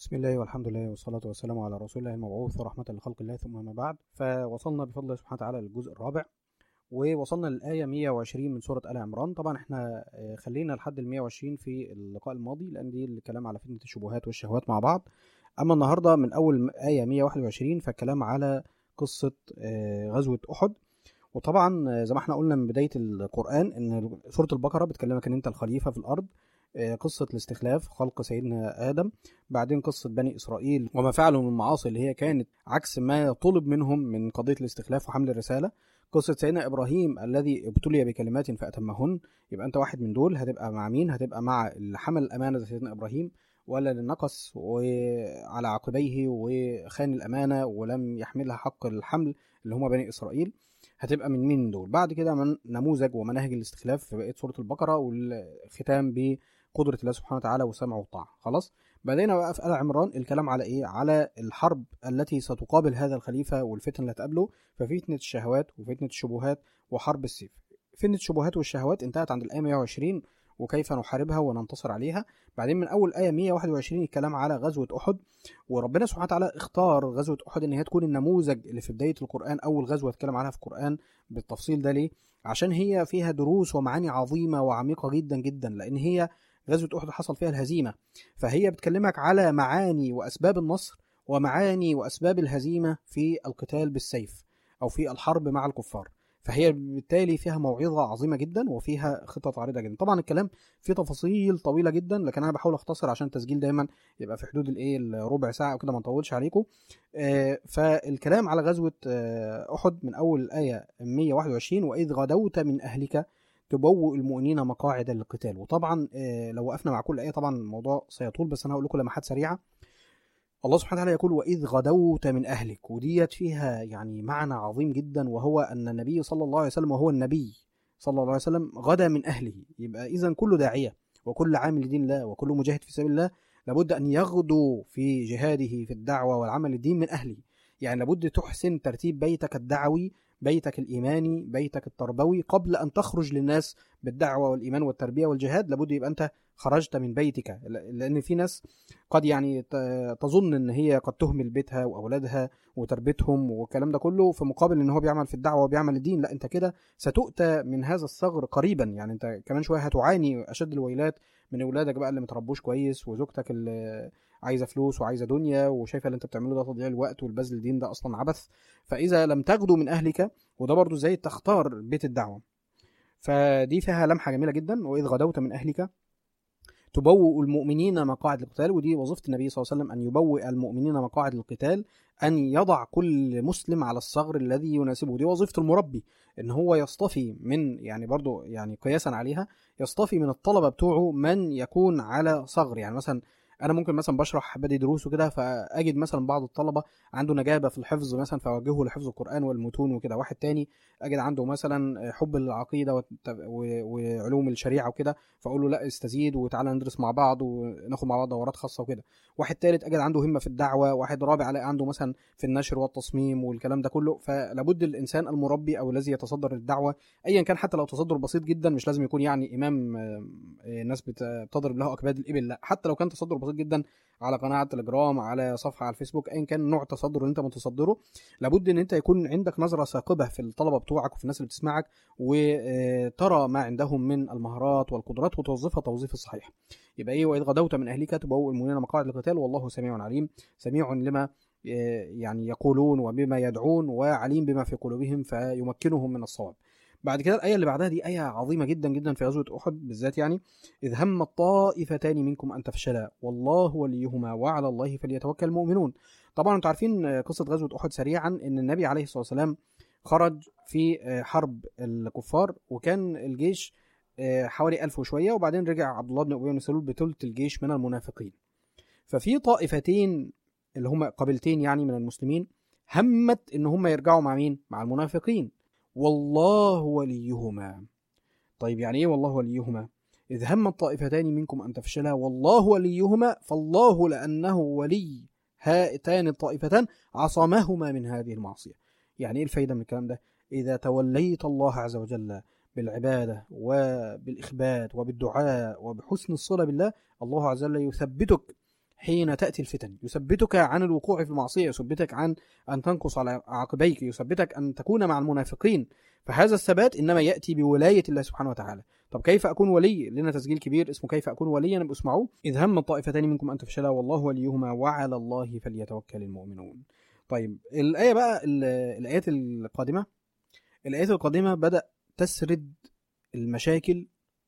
بسم الله والحمد لله والصلاة والسلام على رسول الله المبعوث ورحمة لخلق الله ثم ما بعد فوصلنا بفضل الله سبحانه وتعالى للجزء الرابع ووصلنا للآية 120 من سورة آل عمران طبعا احنا آه، خلينا لحد ال 120 في اللقاء الماضي لأن دي الكلام على فتنة الشبهات والشهوات مع بعض أما النهاردة من أول آية 121 فالكلام على قصة آه، غزوة أحد وطبعا آه، زي ما احنا قلنا من بداية القرآن إن سورة البقرة بتكلمك إن أنت الخليفة في الأرض آه، قصة الاستخلاف خلق سيدنا آدم بعدين قصة بني إسرائيل وما فعلوا من المعاصي اللي هي كانت عكس ما طلب منهم من قضية الاستخلاف وحمل الرسالة قصة سيدنا إبراهيم الذي ابتلي بكلمات فأتمهن يبقى أنت واحد من دول هتبقى مع مين هتبقى مع اللي حمل الأمانة زي سيدنا إبراهيم ولا اللي نقص وعلى عقبيه وخان الأمانة ولم يحملها حق الحمل اللي هم بني إسرائيل هتبقى من مين من دول بعد كده من نموذج ومناهج الاستخلاف في بقية سورة البقرة والختام بقدرة الله سبحانه وتعالى والسمع والطاعة خلاص بدينا بقى في آل عمران الكلام على إيه على الحرب التي ستقابل هذا الخليفة والفتن اللي هتقابله ففتنة الشهوات وفتنة الشبهات وحرب السيف فتنة الشبهات والشهوات انتهت عند الآية 120 وكيف نحاربها وننتصر عليها بعدين من أول آية 121 الكلام على غزوة أحد وربنا سبحانه وتعالى اختار غزوة أحد إن هي تكون النموذج اللي في بداية القرآن أول غزوة اتكلم عنها في القرآن بالتفصيل ده ليه؟ عشان هي فيها دروس ومعاني عظيمة وعميقة جدا جدا لأن هي غزوة أحد حصل فيها الهزيمة فهي بتكلمك على معاني وأسباب النصر ومعاني وأسباب الهزيمة في القتال بالسيف أو في الحرب مع الكفار فهي بالتالي فيها موعظة عظيمة جدا وفيها خطط عريضة جدا طبعا الكلام فيه تفاصيل طويلة جدا لكن أنا بحاول أختصر عشان التسجيل دايما يبقى في حدود الإيه الربع ساعة وكده ما نطولش عليكم آه فالكلام على غزوة آه أحد من أول الآية 121 وإذ غدوت من أهلك تبوئ المؤمنين مقاعد للقتال وطبعا آه لو وقفنا مع كل آية طبعا الموضوع سيطول بس أنا هقول لكم لمحات سريعة الله سبحانه وتعالى يقول وإذ غدوت من أهلك وديت فيها يعني معنى عظيم جدا وهو أن النبي صلى الله عليه وسلم وهو النبي صلى الله عليه وسلم غدا من أهله يبقى إذا كل داعية وكل عامل لدين الله وكل مجاهد في سبيل الله لابد أن يغدو في جهاده في الدعوة والعمل للدين من أهله يعني لابد تحسن ترتيب بيتك الدعوي بيتك الإيماني بيتك التربوي قبل أن تخرج للناس بالدعوة والإيمان والتربية والجهاد لابد يبقى أنت خرجت من بيتك لأن في ناس قد يعني ت- تظن ان هي قد تهمل بيتها واولادها وتربيتهم والكلام ده كله في مقابل ان هو بيعمل في الدعوه وبيعمل الدين لا انت كده ستؤتى من هذا الثغر قريبا يعني انت كمان شويه هتعاني اشد الويلات من اولادك بقى اللي متربوش كويس وزوجتك اللي عايزه فلوس وعايزه دنيا وشايفه اللي انت بتعمله ده تضييع الوقت والبذل الدين ده اصلا عبث فاذا لم تغدو من اهلك وده برضو ازاي تختار بيت الدعوه فدي فيها لمحه جميله جدا واذ غدوت من اهلك تبوئ المؤمنين مقاعد القتال ودي وظيفة النبي صلى الله عليه وسلم أن يبوئ المؤمنين مقاعد القتال أن يضع كل مسلم على الثغر الذي يناسبه دي وظيفة المربي إن هو يصطفي من يعني برضو يعني قياسا عليها يصطفي من الطلبة بتوعه من يكون على ثغر يعني مثلا انا ممكن مثلا بشرح بدي دروس وكده فاجد مثلا بعض الطلبه عنده نجابه في الحفظ مثلا فاوجهه لحفظ القران والمتون وكده واحد تاني اجد عنده مثلا حب العقيده والت- و- وعلوم الشريعه وكده فاقول له لا استزيد وتعالى ندرس مع بعض وناخد مع بعض دورات خاصه وكده واحد تالت اجد عنده همه في الدعوه واحد رابع الاقي عنده مثلا في النشر والتصميم والكلام ده كله فلابد الانسان المربي او الذي يتصدر الدعوه ايا كان حتى لو تصدر بسيط جدا مش لازم يكون يعني امام آه، آه، الناس بت- بتضرب له اكباد الابل لا حتى لو كان تصدر بسيط جدا على قناه تليجرام على صفحه على الفيسبوك ايا كان نوع التصدر اللي انت متصدره لابد ان انت يكون عندك نظره ثاقبه في الطلبه بتوعك وفي الناس اللي بتسمعك وترى ما عندهم من المهارات والقدرات وتوظفها توظيف الصحيح يبقى ايه واذ غدوت من اهلك تبوئ المؤمنين مقاعد القتال والله سميع عليم سميع لما آه، يعني يقولون وبما يدعون وعليم بما في قلوبهم فيمكنهم من الصواب بعد كده الآية اللي بعدها دي آية عظيمة جدا جدا في غزوة أحد بالذات يعني إذ هم الطائفتان منكم أن تفشلا والله وليهما وعلى الله فليتوكل المؤمنون طبعا انتوا عارفين آه، قصة غزوة أحد سريعا إن النبي عليه الصلاة والسلام خرج في آه، حرب الكفار وكان الجيش آه، حوالي ألف وشوية وبعدين رجع عبد الله بن أبي بن سلول بثلث الجيش من المنافقين ففي طائفتين اللي هم قبيلتين يعني من المسلمين همت ان هم يرجعوا مع مين مع المنافقين والله وليهما طيب يعني ايه والله وليهما اذ هم الطائفتان منكم ان تفشلا والله وليهما فالله لانه ولي هاتان الطائفتان عصمهما من هذه المعصيه يعني ايه الفايده من الكلام ده اذا توليت الله عز وجل بالعباده وبالاخبات وبالدعاء وبحسن الصله بالله الله عز وجل يثبتك حين تأتي الفتن يثبتك عن الوقوع في المعصية يثبتك عن أن تنقص على عقبيك يثبتك أن تكون مع المنافقين فهذا الثبات إنما يأتي بولاية الله سبحانه وتعالى طب كيف أكون ولي لنا تسجيل كبير اسمه كيف أكون وليا نبقوا اسمعوه إذ هم الطائفتان منكم أن تفشلا والله وليهما وعلى الله فليتوكل المؤمنون طيب الآية بقى ال- الآيات القادمة الآيات القادمة بدأ تسرد المشاكل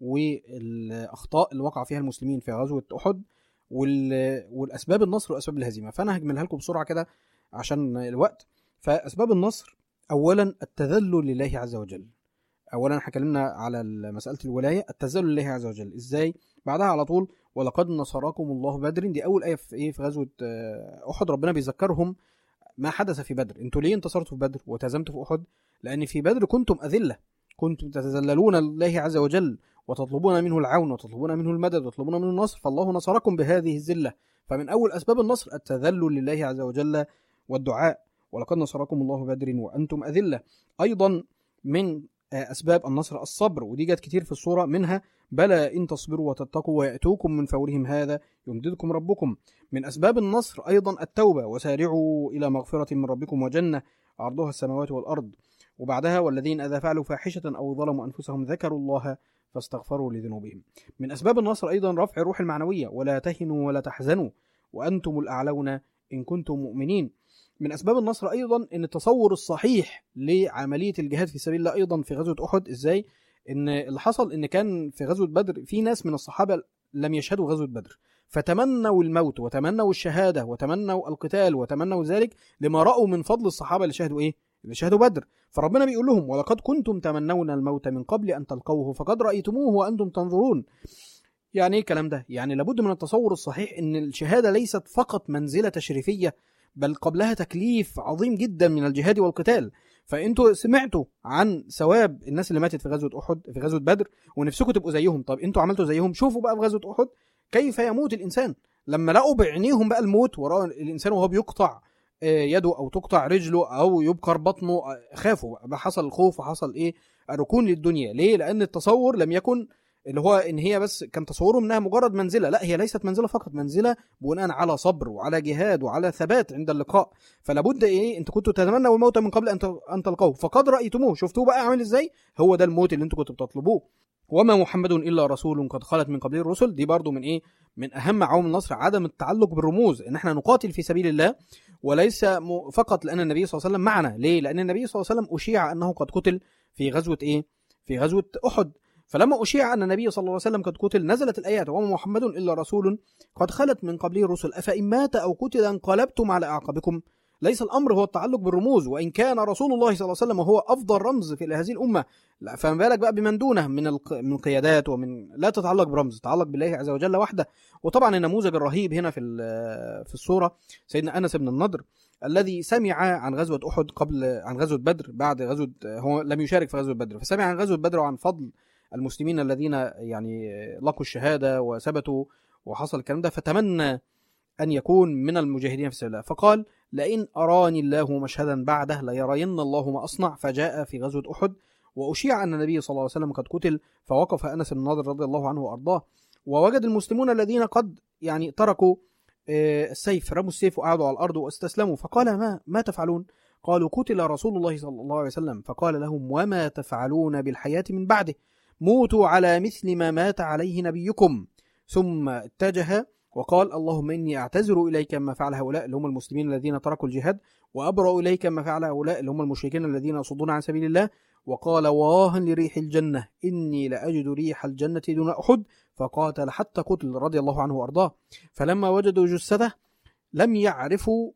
والأخطاء اللي وقع فيها المسلمين في غزوة أحد وال... والأسباب النصر وأسباب الهزيمة فأنا هجملها لكم بسرعة كده عشان الوقت فأسباب النصر أولا التذلل لله عز وجل أولا احنا اتكلمنا على مسألة الولاية التذلل لله عز وجل إزاي بعدها على طول ولقد نصركم الله بدر دي أول آية في إيه في غزوة آه، أحد ربنا بيذكرهم ما حدث في بدر انتوا ليه انتصرتوا في بدر وتهزمتوا في أحد لأن في بدر كنتم أذلة كنتم تتذللون لله عز وجل وتطلبون منه العون وتطلبون منه المدد وتطلبون منه النصر فالله نصركم بهذه الذلة فمن أول أسباب النصر التذلل لله عز وجل والدعاء ولقد نصركم الله بدر وأنتم أذلة أيضا من آه، أسباب النصر الصبر ودي جت كتير في الصورة منها بلى إن تصبروا وتتقوا ويأتوكم من فورهم هذا يمددكم ربكم من أسباب النصر أيضا التوبة وسارعوا إلى مغفرة من ربكم وجنة عرضها السماوات والأرض وبعدها والذين إذا فعلوا فاحشة أو ظلموا أنفسهم ذكروا الله فاستغفروا لذنوبهم من أسباب النصر أيضا رفع الروح المعنوية ولا تهنوا ولا تحزنوا وأنتم الأعلون إن كنتم مؤمنين من أسباب النصر أيضا أن التصور الصحيح لعملية الجهاد في سبيل الله أيضا في غزوة أحد إزاي ان اللي حصل ان كان في غزوه بدر في ناس من الصحابه لم يشهدوا غزوه بدر فتمنوا الموت وتمنوا الشهاده وتمنوا القتال وتمنوا ذلك لما راوا من فضل الصحابه اللي شهدوا ايه اللي شهدوا بدر فربنا بيقول لهم ولقد كنتم تمنون الموت من قبل ان تلقوه فقد رايتموه وانتم تنظرون يعني ايه الكلام ده يعني لابد من التصور الصحيح ان الشهاده ليست فقط منزله تشريفيه بل قبلها تكليف عظيم جدا من الجهاد والقتال فانتوا سمعتوا عن ثواب الناس اللي ماتت في غزوه احد في غزوه بدر ونفسكم تبقوا زيهم طب انتوا عملتوا زيهم شوفوا بقى في غزوه احد كيف يموت الانسان لما لقوا بعينيهم بقى الموت وراء الانسان وهو بيقطع آه، يده او تقطع رجله او يبكر بطنه آه، خافوا بقى حصل الخوف وحصل ايه الركون للدنيا ليه لان التصور لم يكن اللي هو ان هي بس كان تصورهم انها مجرد منزله لا هي ليست منزله فقط منزله بناء على صبر وعلى جهاد وعلى ثبات عند اللقاء فلا بد ايه انتوا كنتوا تتمنوا الموت من قبل ان ت- ان تلقوه فقد رايتموه شفتوه بقى عامل ازاي هو ده الموت اللي انتوا كنتوا بتطلبوه وما محمد الا رسول قد خلت من قبله الرسل دي برضو من ايه من اهم عوامل النصر عدم التعلق بالرموز ان احنا نقاتل في سبيل الله وليس م- فقط لان النبي صلى الله عليه وسلم معنا ليه لان النبي صلى الله عليه وسلم اشيع انه قد قتل في غزوه ايه في غزوه احد فلما أشيع أن النبي صلى الله عليه وسلم قد قتل نزلت الآيات وما محمد إلا رسول قد خلت من قبله الرسل أفإن مات أو قتل انقلبتم على أعقابكم ليس الأمر هو التعلق بالرموز وإن كان رسول الله صلى الله عليه وسلم هو أفضل رمز في هذه الأمة لا فما بالك بقى بمن دونه من الق... من قيادات ومن لا تتعلق برمز تتعلق بالله عز وجل وحده وطبعا النموذج الرهيب هنا في ال- في الصورة سيدنا أنس بن النضر الذي سمع عن غزوة أحد قبل عن غزوة بدر بعد غزوة هو لم يشارك في غزوة بدر فسمع عن غزوة بدر وعن فضل المسلمين الذين يعني لقوا الشهادة وثبتوا وحصل الكلام ده فتمنى أن يكون من المجاهدين في سبيل الله فقال لئن أراني الله مشهدا بعده ليرين الله ما أصنع فجاء في غزوة أحد وأشيع أن النبي صلى الله عليه وسلم قد قتل فوقف أنس بن نضر رضي الله عنه وأرضاه ووجد المسلمون الذين قد يعني تركوا آه، السيف رموا السيف وقعدوا على الأرض واستسلموا فقال ما ما تفعلون قالوا قتل رسول الله صلى الله عليه وسلم فقال لهم وما تفعلون بالحياة من بعده موتوا على مثل ما مات عليه نبيكم ثم اتجه وقال اللهم إني أعتذر إليك ما فعل هؤلاء اللي هم المسلمين الذين تركوا الجهاد وأبرأ إليك ما فعل هؤلاء اللي هم المشركين الذين يصدون عن سبيل الله وقال واه لريح الجنة إني لأجد ريح الجنة دون أحد فقاتل حتى قتل رضي الله عنه وأرضاه فلما وجدوا جثته لم يعرفوا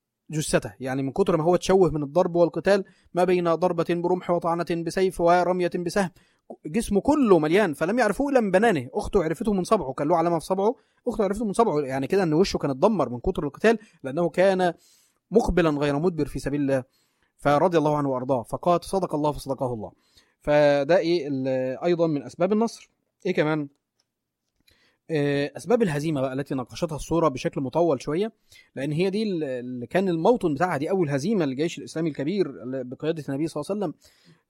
جثته يعني من كتر ما هو تشوه من الضرب والقتال ما بين ضربة برمح وطعنة بسيف ورمية بسهم جسمه كله مليان فلم يعرفوه الا من بنانه اخته عرفته من صبعه كان له علامه في صبعه اخته عرفته من صبعه يعني كده ان وشه كان اتدمر من كتر القتال لانه كان مقبلا غير مدبر في سبيل الله فرضي الله عنه وارضاه فقال صدق الله فصدقه الله فده ايه ال- ايضا من اسباب النصر ايه كمان آه، اسباب الهزيمه بقى التي ناقشتها الصوره بشكل مطول شويه لان هي دي اللي كان الموطن بتاعها دي اول هزيمه للجيش الاسلامي الكبير بقياده النبي صلى الله عليه وسلم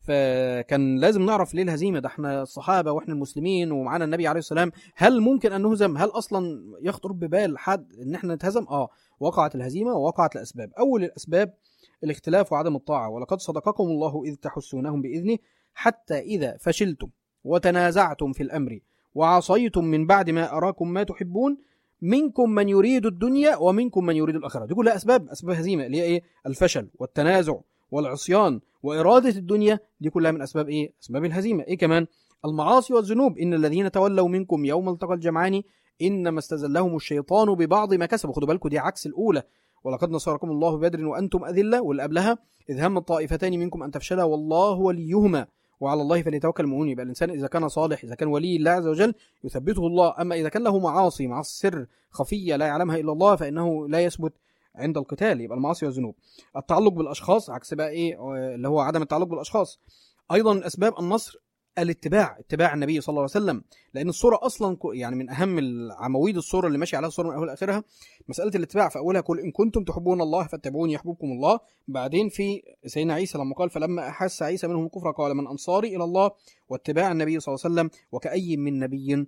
فكان لازم نعرف ليه الهزيمه ده احنا الصحابه واحنا المسلمين ومعانا النبي عليه السلام هل ممكن ان نهزم هل اصلا يخطر ببال حد ان احنا نتهزم اه وقعت الهزيمه ووقعت الاسباب اول الاسباب الاختلاف وعدم الطاعه ولقد صدقكم الله اذ تحسونهم باذنه حتى اذا فشلتم وتنازعتم في الامر وعصيتم من بعد ما أراكم ما تحبون منكم من يريد الدنيا ومنكم من يريد الآخرة دي كلها أسباب أسباب هزيمة اللي هي إيه الفشل والتنازع والعصيان وإرادة الدنيا دي كلها من أسباب إيه أسباب الهزيمة إيه كمان المعاصي والذنوب إن الذين تولوا منكم يوم التقى الجمعان إنما استزلهم الشيطان ببعض ما كسبوا خدوا بالكم دي عكس الأولى ولقد نصركم الله ببدر وأنتم أذلة واللي قبلها إذ هم الطائفتان منكم أن تفشلا والله وليهما وعلى الله فليتوكل المؤمنون يبقى الانسان اذا كان صالح اذا كان ولي الله عز وجل يثبته الله اما اذا كان له معاصي معاصي سر خفيه لا يعلمها الا الله فانه لا يثبت عند القتال يبقى المعاصي والذنوب التعلق بالاشخاص عكس بقى ايه اللي هو عدم التعلق بالاشخاص ايضا من اسباب النصر الاتباع اتباع النبي صلى الله عليه وسلم لان الصوره اصلا يعني من اهم العواميد الصوره اللي ماشي عليها الصوره من اولها لاخرها مساله الاتباع في اولها قل ان كنتم تحبون الله فاتبعوني يحببكم الله بعدين في سيدنا عيسى لما قال فلما احس عيسى منهم الكفر قال من انصاري الى الله واتباع النبي صلى الله عليه وسلم وكأي من نبي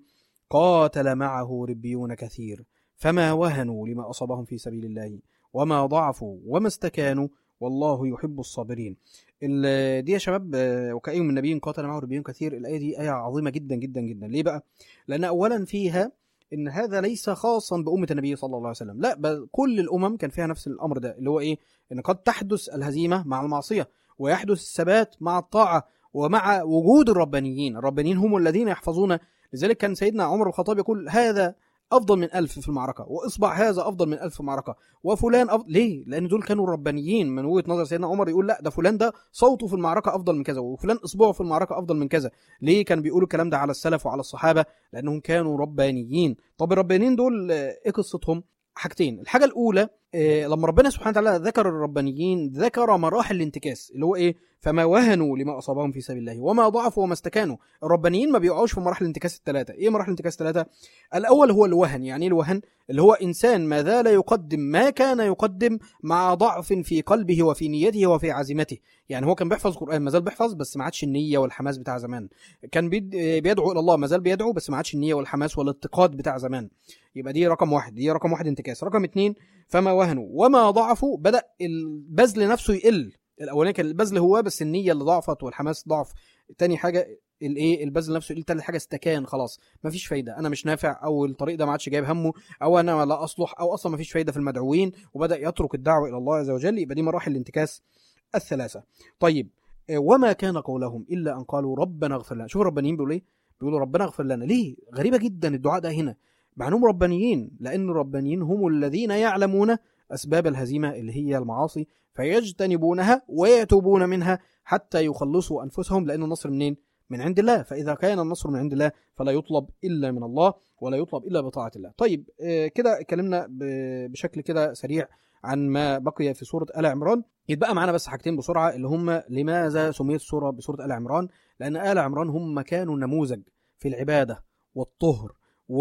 قاتل معه ربيون كثير فما وهنوا لما اصابهم في سبيل الله وما ضعفوا وما استكانوا والله يحب الصابرين دي يا شباب وكأي من نبي قاتل معه ربيون كثير الآية دي آية عظيمة جدا جدا جدا ليه بقى؟ لأن أولا فيها ان هذا ليس خاصا بامه النبي صلى الله عليه وسلم لا بل كل الامم كان فيها نفس الامر ده اللي هو ايه ان قد تحدث الهزيمه مع المعصيه ويحدث الثبات مع الطاعه ومع وجود الربانيين الربانيين هم الذين يحفظون لذلك كان سيدنا عمر بن الخطاب يقول هذا افضل من ألف في المعركه واصبع هذا افضل من ألف في المعركه وفلان أفضل ليه لان دول كانوا ربانيين من وجهه نظر سيدنا عمر يقول لا ده فلان ده صوته في المعركه افضل من كذا وفلان اصبعه في المعركه افضل من كذا ليه كانوا بيقولوا الكلام ده على السلف وعلى الصحابه لانهم كانوا ربانيين طب الربانيين دول ايه قصتهم حاجتين الحاجه الاولى إيه لما ربنا سبحانه وتعالى ذكر الربانيين ذكر مراحل الانتكاس اللي هو ايه فما وهنوا لما اصابهم في سبيل الله وما ضعفوا وما استكانوا الربانيين ما بيقعوش في مراحل الانتكاس الثلاثه ايه مراحل الانتكاس الثلاثه الاول هو الوهن يعني ايه الوهن اللي هو انسان ما زال يقدم ما كان يقدم مع ضعف في قلبه وفي نيته وفي عزيمته يعني هو كان بيحفظ قران ما زال بيحفظ بس ما عادش النيه والحماس بتاع زمان كان بيدعو الى الله ما زال بيدعو بس ما عادش النيه والحماس والاتقاد بتاع زمان يبقى دي رقم واحد دي رقم واحد انتكاس رقم اتنين فما وهنوا وما ضعفوا بدا البذل نفسه يقل الاولاني كان البذل هو بس النيه اللي ضعفت والحماس ضعف تاني حاجه الايه البذل نفسه يقل تالت حاجه استكان خلاص مفيش فايده انا مش نافع او الطريق ده ما عادش جايب همه او انا لا اصلح او اصلا مفيش فايده في المدعوين وبدا يترك الدعوه الى الله عز وجل يبقى دي مراحل الانتكاس الثلاثه طيب وما كان قولهم الا ان قالوا ربنا اغفر لنا شوف الربانيين بيقولوا ايه بيقولوا ربنا اغفر لنا ليه غريبه جدا الدعاء ده هنا مع انهم ربانيين لان الربانيين هم الذين يعلمون اسباب الهزيمه اللي هي المعاصي فيجتنبونها ويتوبون منها حتى يخلصوا انفسهم لان النصر منين؟ من عند الله فاذا كان النصر من عند الله فلا يطلب الا من الله ولا يطلب الا بطاعه الله. طيب كده اتكلمنا بشكل كده سريع عن ما بقي في سوره ال عمران يتبقى معانا بس حاجتين بسرعه اللي هم لماذا سميت السوره بسوره ال عمران؟ لان ال عمران هم كانوا نموذج في العباده والطهر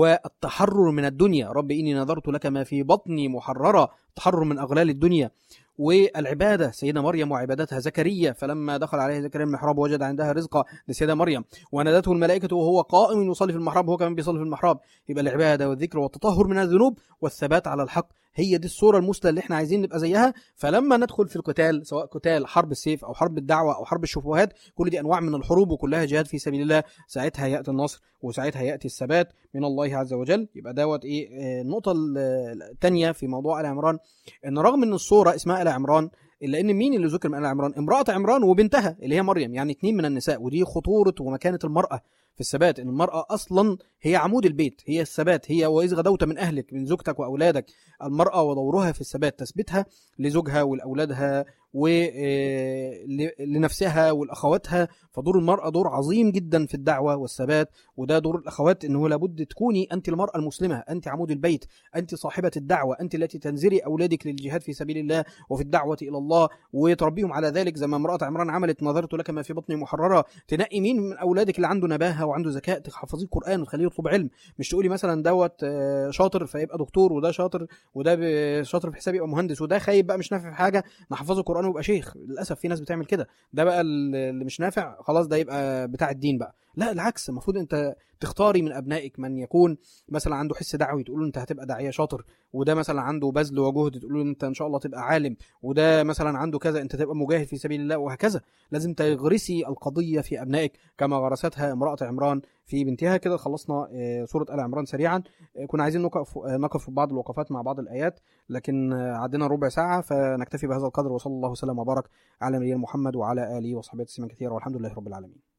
والتحرر من الدنيا رب إني نذرت لك ما في بطني محررة تحرر من أغلال الدنيا والعبادة سيدة مريم وعبادتها زكريا فلما دخل عليها زكريا المحراب وجد عندها رزقا لسيدة مريم ونادته الملائكة وهو قائم يصلي في المحراب هو كمان بيصلي في المحراب يبقى العبادة والذكر والتطهر من الذنوب والثبات على الحق هي دي الصورة المثلى اللي احنا عايزين نبقى زيها فلما ندخل في القتال سواء قتال حرب السيف او حرب الدعوة او حرب الشبهات كل دي انواع من الحروب وكلها جهاد في سبيل الله ساعتها ياتي النصر وساعتها ياتي الثبات من الله عز وجل يبقى دوت ايه النقطة الثانية في موضوع ال عمران ان رغم ان الصورة اسمها ال عمران الا ان مين اللي ذكر من ال عمران امراه عمران وبنتها اللي هي مريم يعني اثنين من النساء ودي خطوره ومكانه المراه في الثبات ان المراه اصلا هي عمود البيت هي الثبات هي واذ غدوت من اهلك من زوجتك واولادك المراه ودورها في الثبات تثبيتها لزوجها ولاولادها ولنفسها ولاخواتها فدور المراه دور عظيم جدا في الدعوه والثبات وده دور الاخوات انه لابد تكوني انت المراه المسلمه انت عمود البيت انت صاحبه الدعوه انت التي تنزلي اولادك للجهاد في سبيل الله وفي الدعوه الى الله وتربيهم على ذلك زي ما امراه عمران عملت نظرت لك ما في بطني محرره تنقي مين من اولادك اللي عنده نباهه يتعلمها وعنده ذكاء تحفظيه القران وتخليه يطلب علم مش تقولي مثلا دوت آه، شاطر فيبقى دكتور وده شاطر وده ب- شاطر في حساب يبقى مهندس وده خايب بقى مش نافع في حاجه نحفظه القران ويبقى شيخ للاسف في ناس بتعمل كده ده بقى اللي مش نافع خلاص ده يبقى بتاع الدين بقى لا العكس المفروض انت تختاري من ابنائك من يكون مثلا عنده حس دعوي تقول له انت هتبقى داعيه شاطر وده مثلا عنده بذل وجهد تقول له انت ان شاء الله تبقى عالم وده مثلا عنده كذا انت تبقى مجاهد في سبيل الله وهكذا لازم تغرسي القضيه في ابنائك كما غرستها امراه عمران في بنتها كده خلصنا آه، سوره ال عمران سريعا آه، كنا عايزين نقف آه، نقف في بعض الوقفات مع بعض الايات لكن آه، عدينا ربع ساعه فنكتفي بهذا القدر وصلى الله وسلم وبارك على نبينا محمد وعلى اله وصحبه تسليما كثيرا والحمد لله رب العالمين